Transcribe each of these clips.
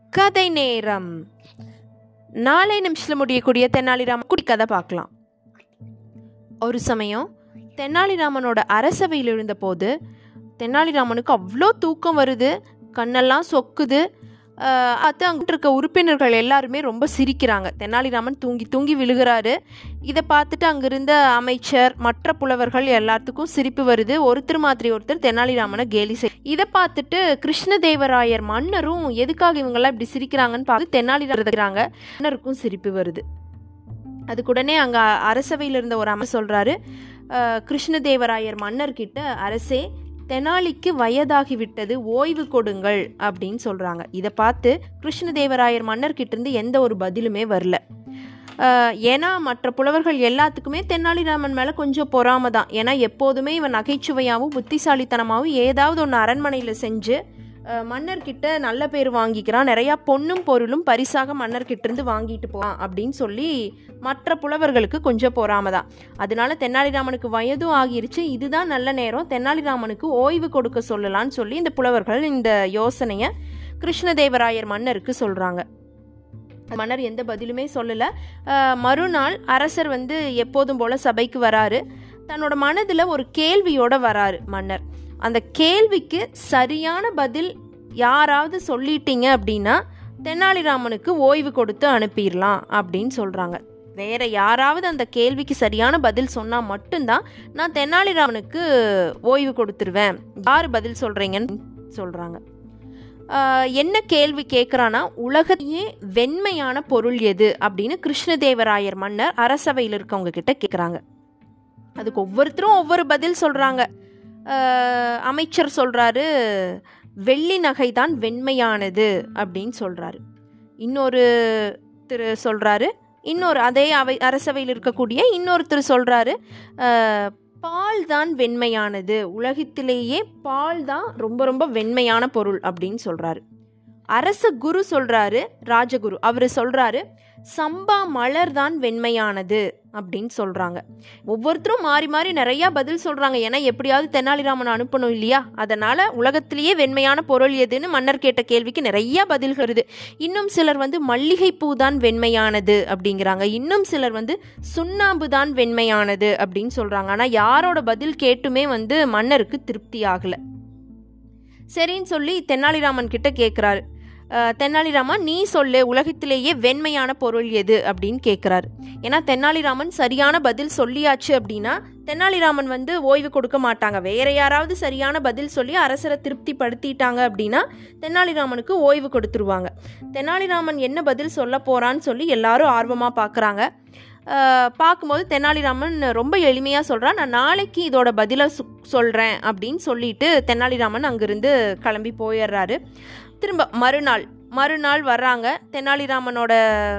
கதை நேரம் நாளை நிமிஷத்தில் முடியக்கூடிய தெனாலிராமன் குடி கதை பார்க்கலாம் ஒரு சமயம் தெனாலிராமனோட அரசவையில் இருந்தபோது தெனாலிராமனுக்கு அவ்வளோ தூக்கம் வருது கண்ணெல்லாம் சொக்குது ஆஹ் அது அங்கிட்டு இருக்க உறுப்பினர்கள் எல்லாருமே ரொம்ப சிரிக்கிறாங்க தெனாலிராமன் தூங்கி தூங்கி விழுகிறாரு இதை பார்த்துட்டு அங்கிருந்த அமைச்சர் மற்ற புலவர்கள் எல்லாத்துக்கும் சிரிப்பு வருது ஒருத்தர் மாதிரி ஒருத்தர் தெனாலிராமனை கேலி செய் இதை பார்த்துட்டு கிருஷ்ணதேவராயர் மன்னரும் எதுக்காக இவங்கெல்லாம் இப்படி சிரிக்கிறாங்கன்னு பார்த்து தெனாலிராமன் மன்னருக்கும் சிரிப்பு வருது அதுக்குடனே அங்கே அரசவையில் இருந்த ஒரு அமைச்சர் சொல்கிறாரு கிருஷ்ணதேவராயர் மன்னர்கிட்ட அரசே தெனாலிக்கு வயதாகிவிட்டது ஓய்வு கொடுங்கள் அப்படின்னு சொல்கிறாங்க இதை பார்த்து கிருஷ்ணதேவராயர் மன்னர்கிட்ட இருந்து எந்த ஒரு பதிலுமே வரல ஆஹ் ஏன்னா மற்ற புலவர்கள் எல்லாத்துக்குமே தெனாலிராமன் மேலே கொஞ்சம் பொறாம தான் ஏன்னா எப்போதுமே இவன் நகைச்சுவையாகவும் புத்திசாலித்தனமாகவும் ஏதாவது ஒன்று அரண்மனையில் செஞ்சு ஆஹ் மன்னர்கிட்ட நல்ல பேர் வாங்கிக்கிறான் நிறையா பொண்ணும் பொருளும் பரிசாக மன்னர்கிட்ட இருந்து வாங்கிட்டு போவான் அப்படின்னு சொல்லி மற்ற புலவர்களுக்கு கொஞ்சம் பொறாம தான் அதனால தெனாலிராமனுக்கு வயதும் ஆகிருச்சு இதுதான் நல்ல நேரம் தெனாலிராமனுக்கு ஓய்வு கொடுக்க சொல்லலாம்னு சொல்லி இந்த புலவர்கள் இந்த யோசனையை கிருஷ்ணதேவராயர் மன்னருக்கு சொல்கிறாங்க மன்னர் எந்த பதிலுமே சொல்லலை மறுநாள் அரசர் வந்து எப்போதும் போல சபைக்கு வராரு தன்னோட மனதில் ஒரு கேள்வியோட வராரு மன்னர் அந்த கேள்விக்கு சரியான பதில் யாராவது சொல்லிட்டீங்க அப்படின்னா தெனாலிராமனுக்கு ஓய்வு கொடுத்து அனுப்பிடலாம் அப்படின்னு சொல்கிறாங்க வேற யாராவது அந்த கேள்விக்கு சரியான பதில் சொன்னால் மட்டும்தான் நான் தெனாலிராமனுக்கு ஓய்வு கொடுத்துருவேன் யார் பதில் சொல்கிறீங்கன்னு சொல்கிறாங்க என்ன கேள்வி கேட்குறான்னா உலகத்தையே வெண்மையான பொருள் எது அப்படின்னு கிருஷ்ணதேவராயர் மன்னர் அரசவையில் இருக்கவங்க கிட்ட கேட்குறாங்க அதுக்கு ஒவ்வொருத்தரும் ஒவ்வொரு பதில் சொல்கிறாங்க அமைச்சர் சொல்கிறாரு வெள்ளி நகை தான் வெண்மையானது அப்படின்னு சொல்கிறாரு இன்னொரு திரு சொல்கிறாரு இன்னொரு அதே அவை அரசவையில் இருக்கக்கூடிய இன்னொருத்தர் சொல்கிறாரு பால் தான் வெண்மையானது உலகத்திலேயே பால் தான் ரொம்ப ரொம்ப வெண்மையான பொருள் அப்படின்னு சொல்கிறாரு அரச குரு சொல்கிறாரு ராஜகுரு அவர் சொல்கிறாரு சம்பா மலர் தான் வெண்மையானது அப்படின்னு சொல்கிறாங்க ஒவ்வொருத்தரும் மாறி மாறி நிறையா பதில் சொல்கிறாங்க ஏன்னா எப்படியாவது தெனாலிராமன் அனுப்பணும் இல்லையா அதனால் உலகத்திலேயே வெண்மையான பொருள் எதுன்னு மன்னர் கேட்ட கேள்விக்கு நிறையா பதில் வருது இன்னும் சிலர் வந்து மல்லிகைப்பூ தான் வெண்மையானது அப்படிங்கிறாங்க இன்னும் சிலர் வந்து சுண்ணாம்பு தான் வெண்மையானது அப்படின்னு சொல்கிறாங்க ஆனால் யாரோட பதில் கேட்டுமே வந்து மன்னருக்கு திருப்தி ஆகலை சரின்னு சொல்லி தெனாலிராமன் கிட்ட கேட்குறாரு தெனாலிராமன் நீ சொல்லு உலகத்திலேயே வெண்மையான பொருள் எது அப்படின்னு கேட்குறாரு ஏன்னா தெனாலிராமன் சரியான பதில் சொல்லியாச்சு அப்படின்னா தெனாலிராமன் வந்து ஓய்வு கொடுக்க மாட்டாங்க வேற யாராவது சரியான பதில் சொல்லி அரசரை திருப்திப்படுத்திட்டாங்க அப்படின்னா தெனாலிராமனுக்கு ஓய்வு கொடுத்துருவாங்க தெனாலிராமன் என்ன பதில் சொல்ல போறான்னு சொல்லி எல்லாரும் ஆர்வமாக பார்க்குறாங்க பார்க்கும்போது தெனாலிராமன் ரொம்ப எளிமையாக சொல்கிறான் நான் நாளைக்கு இதோட பதிலை சொல்கிறேன் அப்படின்னு சொல்லிட்டு தெனாலிராமன் அங்கிருந்து கிளம்பி போயிடுறாரு திரும்ப மறுநாள் மறுநாள் வர்றாங்க தெனாலிராமனோட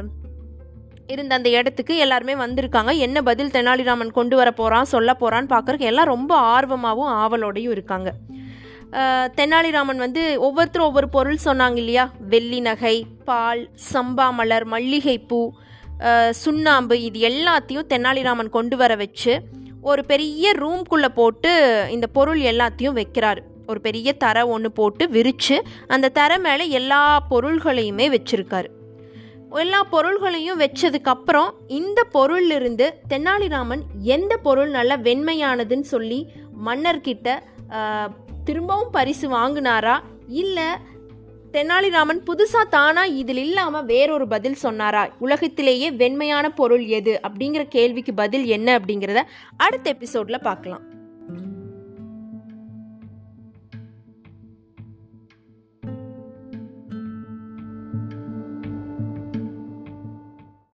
இருந்த அந்த இடத்துக்கு எல்லாருமே வந்திருக்காங்க என்ன பதில் தெனாலிராமன் கொண்டு வர போகிறான் சொல்ல போகிறான்னு பார்க்குறக்கு எல்லாம் ரொம்ப ஆர்வமாகவும் ஆவலோடையும் இருக்காங்க தெனாலிராமன் வந்து ஒவ்வொருத்தரும் ஒவ்வொரு பொருள் சொன்னாங்க இல்லையா வெள்ளி நகை பால் சம்பா மலர் மல்லிகைப்பூ சுண்ணாம்பு இது எல்லாத்தையும் தெனாலிராமன் கொண்டு வர வச்சு ஒரு பெரிய ரூம்குள்ளே போட்டு இந்த பொருள் எல்லாத்தையும் வைக்கிறாரு ஒரு பெரிய தரை ஒன்று போட்டு விரித்து அந்த தரை மேலே எல்லா பொருள்களையுமே வச்சுருக்காரு எல்லா பொருள்களையும் வச்சதுக்கப்புறம் இந்த பொருளிலிருந்து தெனாலிராமன் எந்த பொருள் நல்ல வெண்மையானதுன்னு சொல்லி மன்னர்கிட்ட திரும்பவும் பரிசு வாங்கினாரா இல்லை தெனாலிராமன் புதுசாக தானா இதில் இல்லாமல் வேறொரு பதில் சொன்னாரா உலகத்திலேயே வெண்மையான பொருள் எது அப்படிங்கிற கேள்விக்கு பதில் என்ன அப்படிங்கிறத அடுத்த எபிசோடில் பார்க்கலாம்